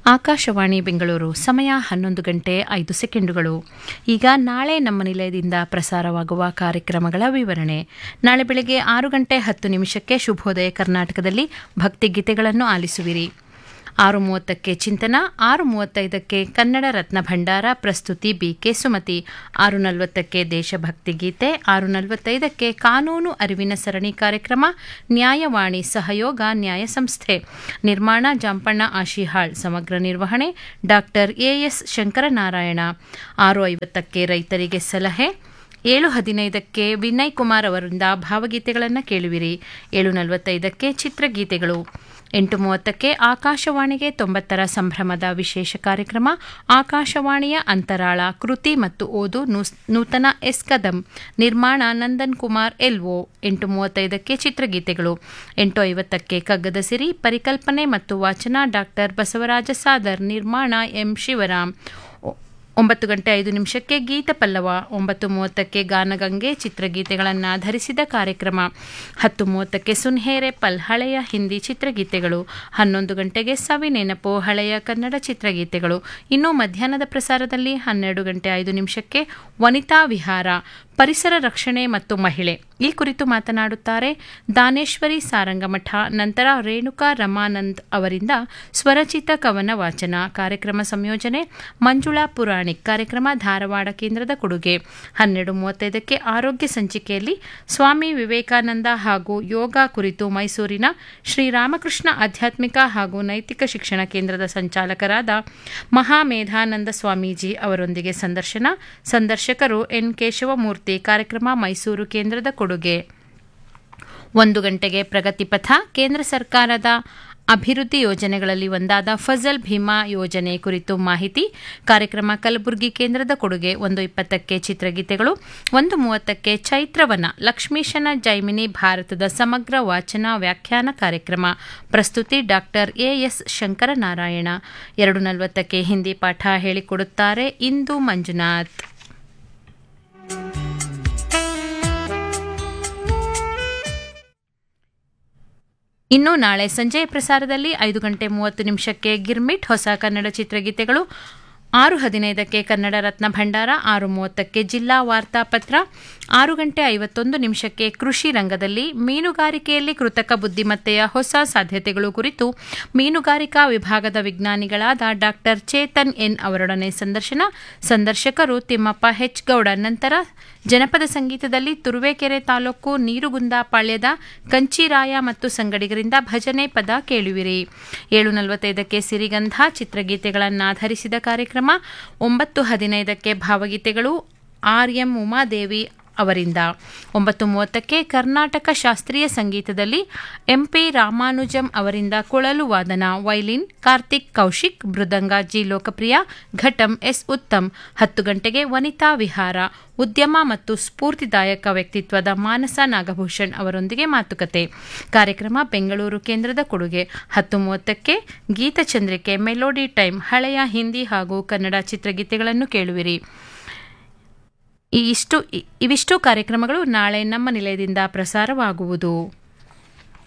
ಆಕಾಶವಾಣಿ ಬೆಂಗಳೂರು ಸಮಯ ಹನ್ನೊಂದು ಗಂಟೆ ಐದು ಸೆಕೆಂಡುಗಳು ಈಗ ನಾಳೆ ನಮ್ಮ ನಿಲಯದಿಂದ ಪ್ರಸಾರವಾಗುವ ಕಾರ್ಯಕ್ರಮಗಳ ವಿವರಣೆ ನಾಳೆ ಬೆಳಗ್ಗೆ ಆರು ಗಂಟೆ ಹತ್ತು ನಿಮಿಷಕ್ಕೆ ಶುಭೋದಯ ಕರ್ನಾಟಕದಲ್ಲಿ ಭಕ್ತಿಗೀತೆಗಳನ್ನು ಆಲಿಸುವಿರಿ ಆರು ಮೂವತ್ತಕ್ಕೆ ಚಿಂತನ ಆರು ಮೂವತ್ತೈದಕ್ಕೆ ಕನ್ನಡ ರತ್ನ ಭಂಡಾರ ಪ್ರಸ್ತುತಿ ಬಿಕೆ ಸುಮತಿ ಆರು ನಲವತ್ತಕ್ಕೆ ದೇಶಭಕ್ತಿ ಗೀತೆ ಆರು ನಲವತ್ತೈದಕ್ಕೆ ಕಾನೂನು ಅರಿವಿನ ಸರಣಿ ಕಾರ್ಯಕ್ರಮ ನ್ಯಾಯವಾಣಿ ಸಹಯೋಗ ನ್ಯಾಯ ಸಂಸ್ಥೆ ನಿರ್ಮಾಣ ಜಾಂಪಣ್ಣ ಆಶಿಹಾಳ್ ಸಮಗ್ರ ನಿರ್ವಹಣೆ ಡಾಕ್ಟರ್ ಎಎಸ್ ಶಂಕರನಾರಾಯಣ ಆರು ಐವತ್ತಕ್ಕೆ ರೈತರಿಗೆ ಸಲಹೆ ಏಳು ಹದಿನೈದಕ್ಕೆ ವಿನಯ್ ಕುಮಾರ್ ಅವರಿಂದ ಭಾವಗೀತೆಗಳನ್ನು ಕೇಳುವಿರಿ ಏಳು ನಲವತ್ತೈದಕ್ಕೆ ಚಿತ್ರಗೀತೆಗಳು ಎಂಟು ಮೂವತ್ತಕ್ಕೆ ಆಕಾಶವಾಣಿಗೆ ತೊಂಬತ್ತರ ಸಂಭ್ರಮದ ವಿಶೇಷ ಕಾರ್ಯಕ್ರಮ ಆಕಾಶವಾಣಿಯ ಅಂತರಾಳ ಕೃತಿ ಮತ್ತು ಓದು ನೂತನ ಎಸ್ ಕದಂ ನಿರ್ಮಾಣ ನಂದನ್ ಕುಮಾರ್ ಎಲ್ಒ ಎಂಟು ಮೂವತ್ತೈದಕ್ಕೆ ಚಿತ್ರಗೀತೆಗಳು ಎಂಟು ಐವತ್ತಕ್ಕೆ ಕಗ್ಗದ ಸಿರಿ ಪರಿಕಲ್ಪನೆ ಮತ್ತು ವಾಚನ ಡಾಕ್ಟರ್ ಬಸವರಾಜ ಸಾದರ್ ನಿರ್ಮಾಣ ಎಂ ಶಿವರಾಮ್ ಒಂಬತ್ತು ಗಂಟೆ ಐದು ನಿಮಿಷಕ್ಕೆ ಗೀತ ಪಲ್ಲವ ಒಂಬತ್ತು ಮೂವತ್ತಕ್ಕೆ ಗಾನಗಂಗೆ ಚಿತ್ರಗೀತೆಗಳನ್ನು ಧರಿಸಿದ ಕಾರ್ಯಕ್ರಮ ಹತ್ತು ಮೂವತ್ತಕ್ಕೆ ಸುನ್ಹೇರೆ ಪಲ್ ಹಳೆಯ ಹಿಂದಿ ಚಿತ್ರಗೀತೆಗಳು ಹನ್ನೊಂದು ಗಂಟೆಗೆ ಸವಿ ನೆನಪು ಹಳೆಯ ಕನ್ನಡ ಚಿತ್ರಗೀತೆಗಳು ಇನ್ನು ಮಧ್ಯಾಹ್ನದ ಪ್ರಸಾರದಲ್ಲಿ ಹನ್ನೆರಡು ಗಂಟೆ ಐದು ನಿಮಿಷಕ್ಕೆ ವನಿತಾ ವಿಹಾರ ಪರಿಸರ ರಕ್ಷಣೆ ಮತ್ತು ಮಹಿಳೆ ಈ ಕುರಿತು ಮಾತನಾಡುತ್ತಾರೆ ದಾನೇಶ್ವರಿ ಸಾರಂಗಮಠ ನಂತರ ರೇಣುಕಾ ರಮಾನಂದ್ ಅವರಿಂದ ಸ್ವರಚಿತ ಕವನ ವಾಚನ ಕಾರ್ಯಕ್ರಮ ಸಂಯೋಜನೆ ಮಂಜುಳಾ ಪುರಾಣಿಕ್ ಕಾರ್ಯಕ್ರಮ ಧಾರವಾಡ ಕೇಂದ್ರದ ಕೊಡುಗೆ ಹನ್ನೆರಡು ಮೂವತ್ತೈದಕ್ಕೆ ಆರೋಗ್ಯ ಸಂಚಿಕೆಯಲ್ಲಿ ಸ್ವಾಮಿ ವಿವೇಕಾನಂದ ಹಾಗೂ ಯೋಗ ಕುರಿತು ಮೈಸೂರಿನ ಶ್ರೀರಾಮಕೃಷ್ಣ ಆಧ್ಯಾತ್ಮಿಕ ಹಾಗೂ ನೈತಿಕ ಶಿಕ್ಷಣ ಕೇಂದ್ರದ ಸಂಚಾಲಕರಾದ ಮಹಾಮೇಧಾನಂದ ಸ್ವಾಮೀಜಿ ಅವರೊಂದಿಗೆ ಸಂದರ್ಶನ ಸಂದರ್ಶಕರು ಎನ್ ಕೇಶವಮೂರ್ತಿ ಕಾರ್ಯಕ್ರಮ ಮೈಸೂರು ಕೇಂದ್ರದ ಕೊಡುಗೆ ಒಂದು ಗಂಟೆಗೆ ಪ್ರಗತಿಪಥ ಕೇಂದ್ರ ಸರ್ಕಾರದ ಅಭಿವೃದ್ಧಿ ಯೋಜನೆಗಳಲ್ಲಿ ಒಂದಾದ ಫಜಲ್ ಭೀಮಾ ಯೋಜನೆ ಕುರಿತು ಮಾಹಿತಿ ಕಾರ್ಯಕ್ರಮ ಕಲಬುರಗಿ ಕೇಂದ್ರದ ಕೊಡುಗೆ ಒಂದು ಇಪ್ಪತ್ತಕ್ಕೆ ಚಿತ್ರಗೀತೆಗಳು ಒಂದು ಮೂವತ್ತಕ್ಕೆ ಚೈತ್ರವನ ಲಕ್ಷ್ಮೀಶನ ಜೈಮಿನಿ ಭಾರತದ ಸಮಗ್ರ ವಾಚನ ವ್ಯಾಖ್ಯಾನ ಕಾರ್ಯಕ್ರಮ ಪ್ರಸ್ತುತಿ ಡಾಕ್ಟರ್ ಎಎಸ್ ಶಂಕರನಾರಾಯಣ ಎರಡು ನಲವತ್ತಕ್ಕೆ ಹಿಂದಿ ಪಾಠ ಹೇಳಿಕೊಡುತ್ತಾರೆ ಇಂದು ಮಂಜುನಾಥ್ ಇನ್ನು ನಾಳೆ ಸಂಜೆ ಪ್ರಸಾರದಲ್ಲಿ ಐದು ಗಂಟೆ ಮೂವತ್ತು ನಿಮಿಷಕ್ಕೆ ಗಿರ್ಮಿಟ್ ಹೊಸ ಕನ್ನಡ ಚಿತ್ರಗೀತೆಗಳು ಆರು ಹದಿನೈದಕ್ಕೆ ಕನ್ನಡ ರತ್ನ ಭಂಡಾರ ಆರು ಮೂವತ್ತಕ್ಕೆ ಜಿಲ್ಲಾ ವಾರ್ತಾಪತ್ರ ಆರು ಗಂಟೆ ಐವತ್ತೊಂದು ನಿಮಿಷಕ್ಕೆ ಕೃಷಿ ರಂಗದಲ್ಲಿ ಮೀನುಗಾರಿಕೆಯಲ್ಲಿ ಕೃತಕ ಬುದ್ದಿಮತ್ತೆಯ ಹೊಸ ಸಾಧ್ಯತೆಗಳು ಕುರಿತು ಮೀನುಗಾರಿಕಾ ವಿಭಾಗದ ವಿಜ್ಞಾನಿಗಳಾದ ಡಾಕ್ಟರ್ ಚೇತನ್ ಎನ್ ಅವರೊಡನೆ ಸಂದರ್ಶನ ಸಂದರ್ಶಕರು ತಿಮ್ಮಪ್ಪ ಹೆಚ್ ಗೌಡ ನಂತರ ಜನಪದ ಸಂಗೀತದಲ್ಲಿ ತುರುವೇಕೆರೆ ತಾಲೂಕು ನೀರುಗುಂದಪಾಳ್ಯದ ಕಂಚಿರಾಯ ಮತ್ತು ಸಂಗಡಿಗರಿಂದ ಭಜನೆ ಪದ ಕೇಳುವಿರಿ ಏಳು ನಲವತ್ತೈದಕ್ಕೆ ಸಿರಿಗಂಧ ಚಿತ್ರಗೀತೆಗಳನ್ನಾಧರಿಸಿದ ಕಾರ್ಯಕ್ರಮ ಒಂಬತ್ತು ಹದಿನೈದಕ್ಕೆ ಭಾವಗೀತೆಗಳು ಆರ್ ಎಂ ಉಮಾದೇವಿ ಅವರಿಂದ ಒಂಬತ್ತು ಮೂವತ್ತಕ್ಕೆ ಕರ್ನಾಟಕ ಶಾಸ್ತ್ರೀಯ ಸಂಗೀತದಲ್ಲಿ ಎಂಪಿ ರಾಮಾನುಜಂ ಅವರಿಂದ ಕೊಳಲು ವಾದನ violin Karthik Kaushik mridanga G Lokapriya ghatam S Uttam ಹತ್ತು ಗಂಟೆಗೆ ವನಿತಾ ವಿಹಾರ ಉದ್ಯಮ ಮತ್ತು ಸ್ಫೂರ್ತಿದಾಯಕ ವ್ಯಕ್ತಿತ್ವದ ಮಾನಸ ನಾಗಭೂಷಣ್ ಅವರೊಂದಿಗೆ ಮಾತುಕತೆ ಕಾರ್ಯಕ್ರಮ ಬೆಂಗಳೂರು ಕೇಂದ್ರದ ಕೊಡುಗೆ ಹತ್ತು ಮೂವತ್ತಕ್ಕೆ ಗೀತಚಂದ್ರಿಕೆ ಮೆಲೋಡಿ ಟೈಮ್ ಹಳೆಯ ಹಿಂದಿ ಹಾಗೂ ಕನ್ನಡ ಚಿತ್ರಗೀತೆಗಳನ್ನು ಕೇಳುವಿರಿ ಈ ಇಷ್ಟು ಇವಿಷ್ಟು ಕಾರ್ಯಕ್ರಮಗಳು ನಾಳೆ ನಮ್ಮ ನಿಲಯದಿಂದ ಪ್ರಸಾರವಾಗುವುದು